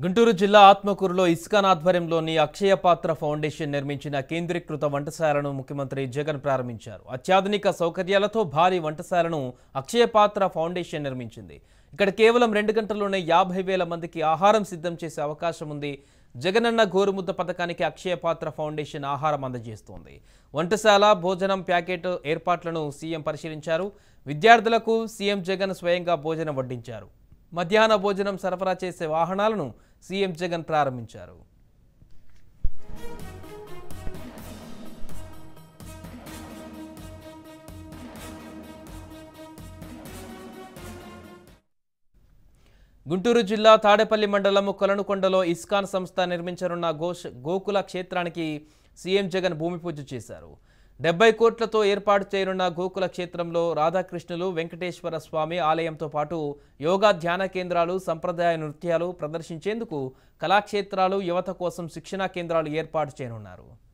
గుంటూరు జిల్లా ఆత్మకూరులో ఇస్కాన్ ఆధ్వర్యంలోని అక్షయ పాత్ర ఫౌండేషన్ నిర్మించిన కేంద్రీకృత వంటశాలను ముఖ్యమంత్రి జగన్ ప్రారంభించారు అత్యాధునిక సౌకర్యాలతో భారీ వంటశాలను అక్షయ పాత్ర ఫౌండేషన్ నిర్మించింది ఇక్కడ కేవలం రెండు గంటల్లోనే యాభై వేల మందికి ఆహారం సిద్ధం చేసే అవకాశం ఉంది జగనన్న గోరుముద్ద పథకానికి అక్షయ పాత్ర ఫౌండేషన్ ఆహారం అందజేస్తోంది వంటశాల భోజనం ప్యాకెట్ ఏర్పాట్లను సీఎం పరిశీలించారు విద్యార్థులకు సీఎం జగన్ స్వయంగా భోజనం వడ్డించారు మధ్యాహ్న భోజనం సరఫరా చేసే వాహనాలను సీఎం జగన్ ప్రారంభించారు గుంటూరు జిల్లా తాడేపల్లి మండలం కొలనుకొండలో ఇస్కాన్ సంస్థ నిర్మించనున్న గోష్ గోకుల క్షేత్రానికి సీఎం జగన్ భూమి పూజ చేశారు డెబ్బై కోట్లతో ఏర్పాటు చేయనున్న గోకుల క్షేత్రంలో రాధాకృష్ణులు వెంకటేశ్వర స్వామి ఆలయంతో పాటు యోగా ధ్యాన కేంద్రాలు సంప్రదాయ నృత్యాలు ప్రదర్శించేందుకు కళాక్షేత్రాలు యువత కోసం శిక్షణా కేంద్రాలు ఏర్పాటు చేయనున్నారు